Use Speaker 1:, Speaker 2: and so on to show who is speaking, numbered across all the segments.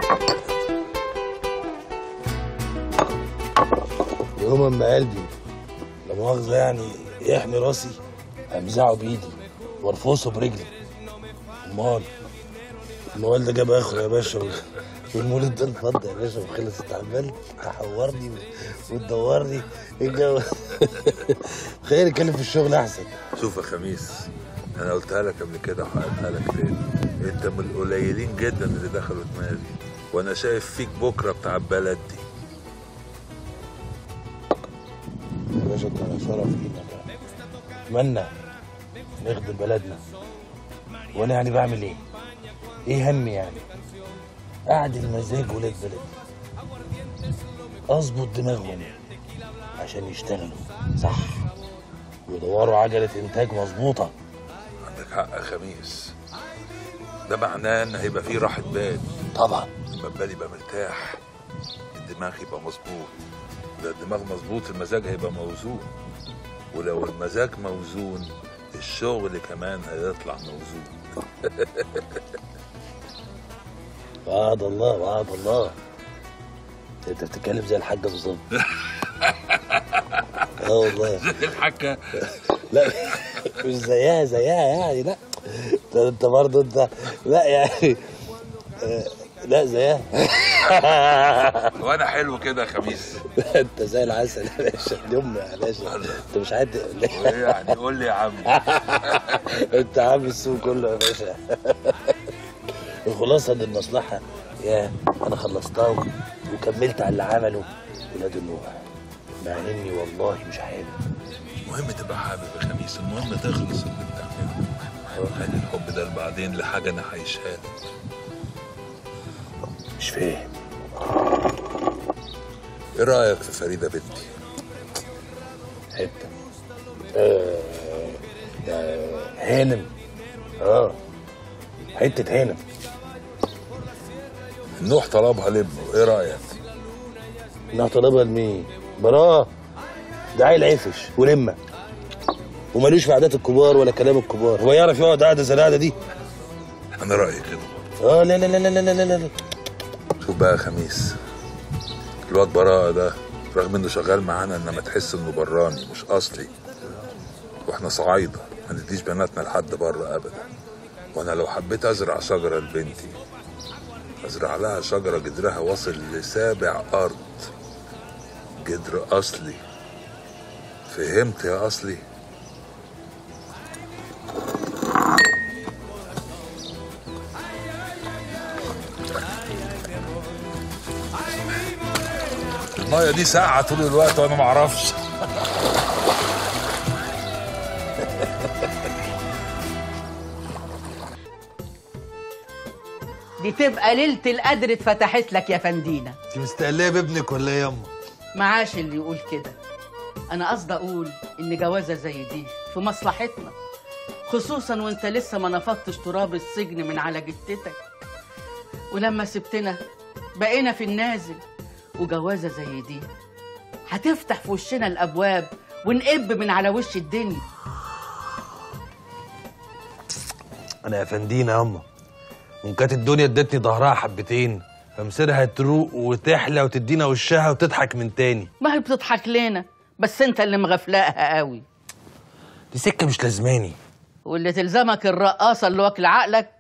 Speaker 1: يوم ما قلبي لا مؤاخذة يعني يحمي راسي امزعه بايدي وارفصه برجلي امال الموال ده جاب اخره يا باشا وال- والمولد ده اتفضل يا باشا وخلص اتعملت هحورني وتدورني ايه الجو خير اتكلم في الشغل احسن
Speaker 2: شوف يا خميس انا قلتها لك قبل كده وهقولها لك تاني انت من القليلين جدا اللي دخلوا دماغي وانا شايف فيك بكره بتاع البلد دي
Speaker 1: يا باشا انت شرف لينا ده اتمنى نخدم بلدنا وانا يعني بعمل ايه؟ ايه همي يعني؟ قاعد المزاج ولاد بلدي اظبط دماغهم عشان يشتغلوا صح ويدوروا عجلة انتاج مظبوطة
Speaker 2: عندك حق يا خميس ده معناه ان هيبقى فيه راحه بال
Speaker 1: طبعا
Speaker 2: لما البال يبقى مرتاح الدماغ يبقى مظبوط ده الدماغ مظبوط المزاج هيبقى موزون ولو المزاج موزون الشغل كمان هيطلع موزون
Speaker 1: وعد الله وعد الله انت بتتكلم زي الحاجة بالظبط اه والله
Speaker 2: الحكه
Speaker 1: لا مش زيها زيها يعني لا انت انت برضه انت لا يعني آه، لا زيها
Speaker 2: وانا حلو كده يا خميس
Speaker 1: انت زي العسل يا باشا اليوم يا باشا انت مش عارف
Speaker 2: وايه يعني قول لي يا عم
Speaker 1: انت عامل السوق كله يا باشا الخلاصه ان المصلحه يا انا خلصتها و- وكملت على اللي عمله ولاد النوح مع اني والله مش حابب
Speaker 2: المهم تبقى حابب يا خميس المهم تخلص اللي بتعمله خلي الحب ده بعدين لحاجه انا هعيشها لك.
Speaker 1: مش فاهم
Speaker 2: ايه رايك في فريده بنتي
Speaker 1: حته آه آه هانم اه حته هانم
Speaker 2: نوح طلبها لابنه ايه رايك
Speaker 1: انها طالبها لمين؟ براه ده عيل عفش ولمه ومالوش في عادات الكبار ولا كلام الكبار هو يعرف يقعد قعده زي القعده دي
Speaker 2: انا رايي كده
Speaker 1: اه لا لا لا لا لا لا لا لا
Speaker 2: شوف بقى يا خميس الواد براءة ده رغم انه شغال معانا انما تحس انه براني مش اصلي واحنا صعايدة ما نديش بناتنا لحد بره ابدا وانا لو حبيت ازرع شجرة لبنتي ازرع لها شجرة جدرها واصل لسابع ارض جدر اصلي فهمت يا اصلي المية دي ساقعة طول الوقت وانا معرفش
Speaker 3: دي تبقى ليلة القدر اتفتحت لك يا فندينا
Speaker 4: انت مستقليه بابنك ولا ايه ياما
Speaker 3: معاش اللي يقول كده انا قصدي اقول ان جوازه زي دي في مصلحتنا خصوصا وانت لسه ما نفضتش تراب السجن من على جتتك ولما سبتنا بقينا في النازل وجوازه زي دي هتفتح في وشنا الابواب ونقب من على وش الدنيا
Speaker 4: انا يا فندينا ياما وان كانت الدنيا ادتني ظهرها حبتين فمصيرها تروق وتحلى وتدينا وشها وتضحك من تاني
Speaker 3: ما هي بتضحك لنا بس انت اللي مغفلاها قوي
Speaker 4: دي سكه مش لازماني
Speaker 3: واللي تلزمك الرقاصه اللي واكل عقلك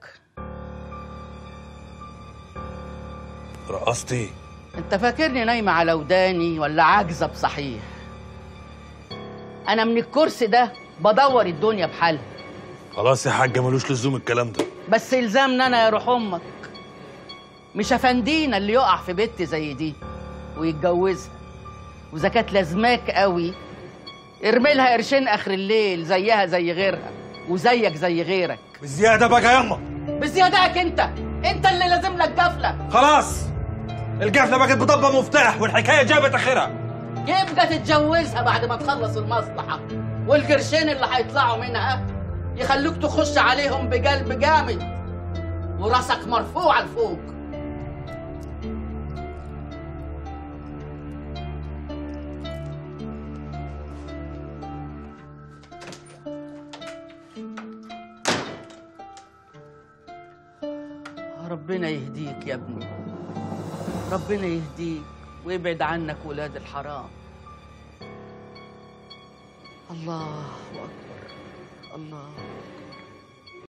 Speaker 4: رقصتي
Speaker 3: انت فاكرني نايمة على وداني ولا عاجزة بصحيح انا من الكرسي ده بدور الدنيا بحالها
Speaker 4: خلاص يا حاجه ملوش لزوم الكلام ده
Speaker 3: بس الزامنا انا يا روح امك مش افندينا اللي يقع في بنت زي دي ويتجوزها واذا كانت لازماك قوي ارمي لها قرشين اخر الليل زيها زي غيرها وزيك زي غيرك
Speaker 4: بالزياده بقى ياما
Speaker 3: بزيادتك انت انت اللي لازم لك جفله
Speaker 4: خلاص القفله بقت بضبه مفتاح والحكايه جابت اخرها
Speaker 3: يبقى تتجوزها بعد ما تخلص المصلحة والقرشين اللي هيطلعوا منها يخلوك تخش عليهم بقلب جامد وراسك مرفوع لفوق ربنا يهديك يا ابني ربنا يهديك ويبعد عنك ولاد الحرام الله أكبر الله